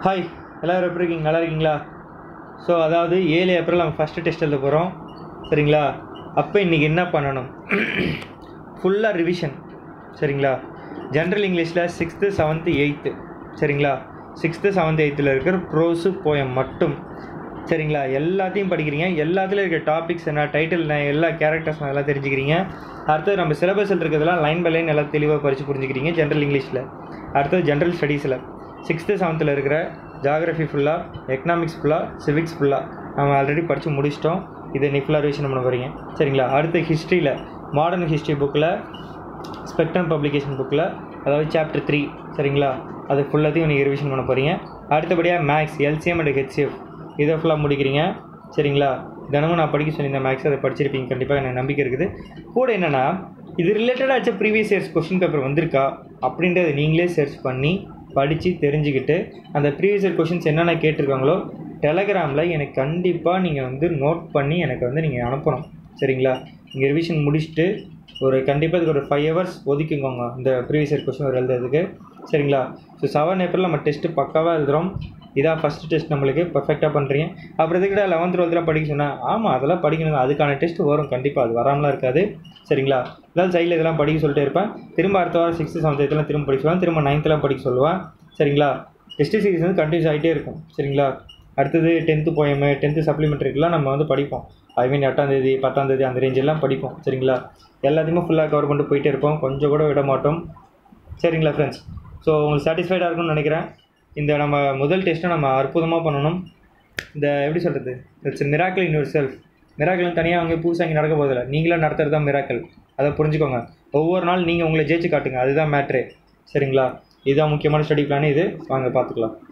hi எல்லோரும் எப்படி இருக்கீங்க நல்லா இருக்கீங்களா ஸோ அதாவது ஏழு ஏப்ரல் நம்ம ஃபஸ்ட்டு டெஸ்ட் எழுத போகிறோம் சரிங்களா அப்போ இன்றைக்கி என்ன பண்ணணும் ஃபுல்லாக ரிவிஷன் சரிங்களா ஜென்ரல் இங்கிலீஷில் சிக்ஸ்த்து செவன்த்து எயித்து சரிங்களா சிக்ஸ்த்து செவன்த்து எயித்தில் இருக்கிற ப்ரோஸு போயம் மட்டும் சரிங்களா எல்லாத்தையும் படிக்கிறீங்க எல்லாத்துலேயும் இருக்க டாபிக்ஸ் என்ன டைட்டில் என்ன எல்லா கேரக்டர்ஸ் எல்லாம் தெரிஞ்சுக்கிறீங்க அடுத்தது நம்ம சிலபஸில் இருக்கிறதெல்லாம் லைன் பை லைன் எல்லாம் தெளிவாக படித்து புரிஞ்சுக்கிறீங்க ஜென்ரல் இங்கிலீஷில் அடுத்தது ஜென்ரல் ஸ்டடீஸில் சிக்ஸ்த்து செவன்த்தில் இருக்கிற ஜாகிரஃபி ஃபுல்லாக எக்கனாமிக்ஸ் ஃபுல்லாக சிவிக்ஸ் ஃபுல்லாக நம்ம ஆல்ரெடி படித்து முடிச்சிட்டோம் இதை நீ ஃபுல்லாக ரிவிஷன் பண்ண போகிறீங்க சரிங்களா அடுத்து ஹிஸ்ட்ரியில் மாடர்ன் ஹிஸ்ட்ரி புக்கில் ஸ்பெக்ட்ரம் பப்ளிகேஷன் புக்கில் அதாவது சாப்டர் த்ரீ சரிங்களா அது ஃபுல்லாத்தையும் நீங்கள் ரிவிஷன் பண்ண போகிறீங்க அடுத்தபடியாக மேக்ஸ் எல்சிஎம் அண்ட் ஹெச்சிஎஃப் இதை ஃபுல்லாக முடிக்கிறீங்க சரிங்களா தினமும் நான் படிக்க சொல்லியிருந்தேன் மேக்ஸ் அதை படிச்சிருப்பீங்க கண்டிப்பாக எனக்கு நம்பிக்கை இருக்குது கூட என்னென்னா இது ரிலேட்டடாக ப்ரீவியஸ் இயர்ஸ் கொஸ்டின் பேப்பர் வந்திருக்கா அப்படின்றத நீங்களே சர்ச் பண்ணி படித்து தெரிஞ்சுக்கிட்டு அந்த ப்ரீவியஸ் இயர் கொஷின்ஸ் என்னென்ன கேட்டிருக்காங்களோ டெலகிராமில் எனக்கு கண்டிப்பாக நீங்கள் வந்து நோட் பண்ணி எனக்கு வந்து நீங்கள் அனுப்பணும் சரிங்களா நீங்கள் ரிவிஷன் முடிச்சுட்டு ஒரு கண்டிப்பாக இதுக்கு ஒரு ஃபைவ் ஹவர்ஸ் ஒதுக்கிக்கோங்க இந்த ப்ரீவியஸ் இயர் கொஸ்டின் எழுதுறதுக்கு சரிங்களா ஸோ செவன் ஏப்ரல் நம்ம டெஸ்ட்டு பக்காவாக எழுதுகிறோம் இதான் ஃபஸ்ட்டு டெஸ்ட் நம்மளுக்கு பர்ஃபெக்டாக பண்ணுறீங்க அப்புறம் இதுக்கிட்ட லெவன்த் டுவெல்த்லாம் படிக்க சொன்னால் ஆமாம் அதெல்லாம் படிக்கணும் அதுக்கான டெஸ்ட் வரும் கண்டிப்பாக அது வராமலாம் இருக்காது சரிங்களா ஏதாவது சைடில் இதெல்லாம் படிக்க சொல்லிட்டே இருப்பேன் திரும்ப அடுத்த வாரம் சிக்ஸ்த்து செவன்த் இதெல்லாம் திரும்ப படிக்க சொல்லுவேன் திரும்ப நைன்த்லாம் படிக்க சொல்லுவேன் சரிங்களா டெஸ்ட் சீரிஸ் வந்து கண்டினியூஸ் ஆகிட்டே இருக்கும் சரிங்களா அடுத்தது டென்த்து போயமு டென்த்து சப்ளிமெண்ட்ரிக்கெலாம் நம்ம வந்து படிப்போம் ஐ மீன் எட்டாந்தேதி பத்தாந்தேதி அந்த ரேஞ்செல்லாம் படிப்போம் சரிங்களா எல்லாத்தையுமே ஃபுல்லாக கவர் பண்ணிட்டு போயிட்டே இருப்போம் கொஞ்சம் கூட விட மாட்டோம் சரிங்களா ஃப்ரெண்ட்ஸ் ஸோ உங்களுக்கு சாட்டிஸ்ஃபைடாக இருக்கும்னு நினைக்கிறேன் இந்த நம்ம முதல் டெஸ்ட்டை நம்ம அற்புதமாக பண்ணணும் இந்த எப்படி சொல்கிறது it's miracle in yourself miracle தனியாக அவங்க புதுசாக இங்கே நடக்க போதில்லை நீங்களும் நடத்துறது தான் மிராக்கிள் அதை புரிஞ்சுக்கோங்க ஒவ்வொரு நாள் நீங்கள் உங்களை ஜெயிச்சு காட்டுங்க அதுதான் மேட்ரு சரிங்களா இதுதான் முக்கியமான ஸ்டடி பிளான் இது வாங்க பார்த்துக்கலாம்